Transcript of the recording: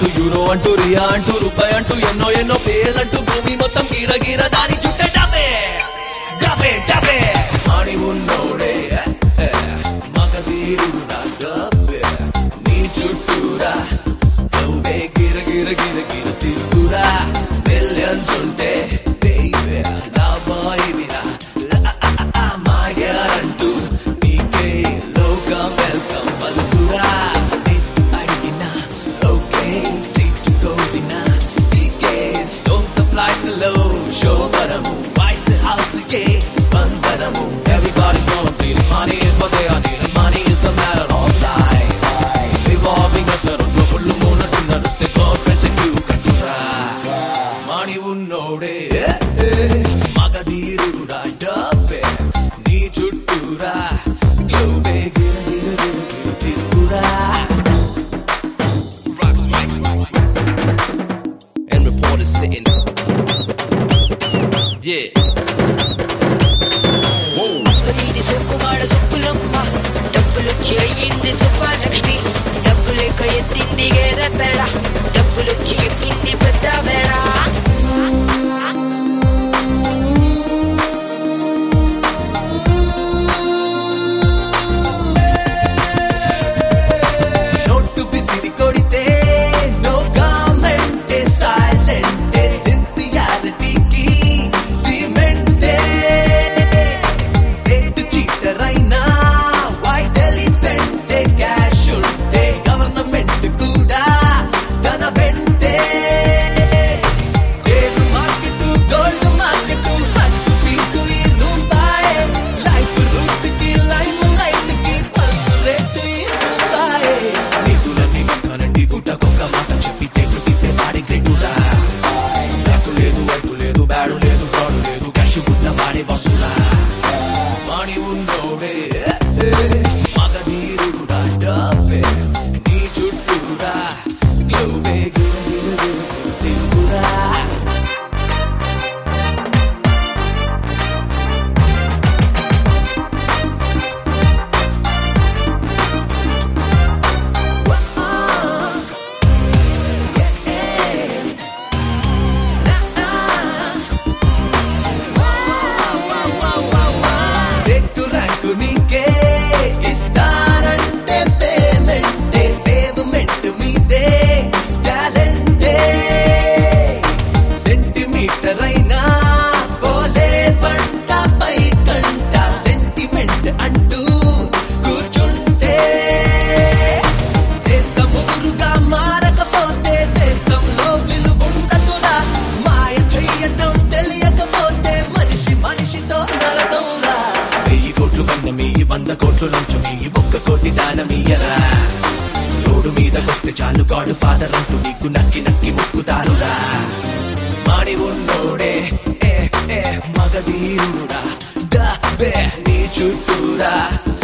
అంటూ యూరో అంటూ రియా అంటూ రూపాయి అంటూ ఎన్నో ఎన్నో పేర్లంటూ భూమి మొత్తం గీర గీర దాని చుట్టే డబ్బే డబ్బే డబ్బే మాడి ఉన్నోడే ఏ, మగధీరుడు నా డబ్బే నీ చుట్టూరా నువ్వే గిర గిర గిర గిర తిరుగురా మిలియన్స్ ఉంటే baby, నా బాయ్ విరా మాడారంటూ నీకే లోకం వెల్కమ్ పలుకురా అడిగినా ఓకే ట్రీట్ కోడినా టీకే సొంత ఫ్లైట్ లో శోభనము వైట్ హౌస్ కే బంధనము Everybody's gonna feel money is what they are needing money is the matter of life revolving us around full moon అంటూ నడుస్తే girlfriends and you కట్టురా మాణి ఉన్నోడే మగధీరుడా డబ్బే నీ చుట్టూరా గ్లోబే గిర గిర గిర గిర తిరుగురా Rocks, mics, and reporters sitting. Yeah. Whoa. ఇది సుకుమార సుప్పులమ్మ డబ్బులు చేయింది సుబ్బలక్ష్మి డబ్బు లేక ఎత్తింది గేదె పెడ డబ్బులొచ్చి ఎక్కింది పెద్ద బెడ నోటు పిసిరి కొడితే నో కామెంట్ సైలెంట్ సిన్సియారిటీకి సిమెంటే రెడ్ చీటర్ అయినా వైట్ ఎలిఫెంట్ క్యాష్ ఉంటే గవర్నమెంట్ కూడా తన వెంటే షేర్ మార్కెట్ గోల్డ్ మార్కెట్ హట్ పీటు ఈ రూపాయే లైఫ్ రూట్ కి లైమ్ లైట్ కి పల్స్ రేట్ ఈ రూపాయే నిధులన్నీ మొక్కనండి పుట్టకొక్క మాట చెప్పి తెట్టు తిప్పే వాడి గ్రేటురా బ్యాకు లేదు వైపు లేదు బ్యాడు లేదు ఫ్రాడ్ లేదు క్యాష్ ఉన్న వాడే బస్సురా మాడి ఉన్నోడే మగధీరుడురా డబ్బే నీ చుట్టూరా గ్లోబే గిర గిర గిర గిర తిరుగురా చెట్టు ర్యాంకు నీకే ఇస్తానంటే పేమెంటే పేమెంట్ మీదే టాలెంటే సెంటిమీటర్ అయినా పోలే పంట పై కంట సెంటిమెంట్ అంటూ కూర్చుంటే దేశముదురుగా మారకపోతే దేశంలో విలువుండదురా మాయ చెయ్యటం తెలియకపోతే మనిషి మనిషితో నరకంరా వెయ్యి కోట్లు వన్న మీ వంద కోట్లు లంచం మీ ఒక్క కోటి దానమీయరా రోడ్డు మీదకొస్తే చాలు గాడు ఫాదర్ అంటూ నీకు నక్కి నక్కి ముక్కుతారురా మాడి ఉన్నోడే ఏ ఏ మగధీరుడా డా బే నీ చుట్టూరా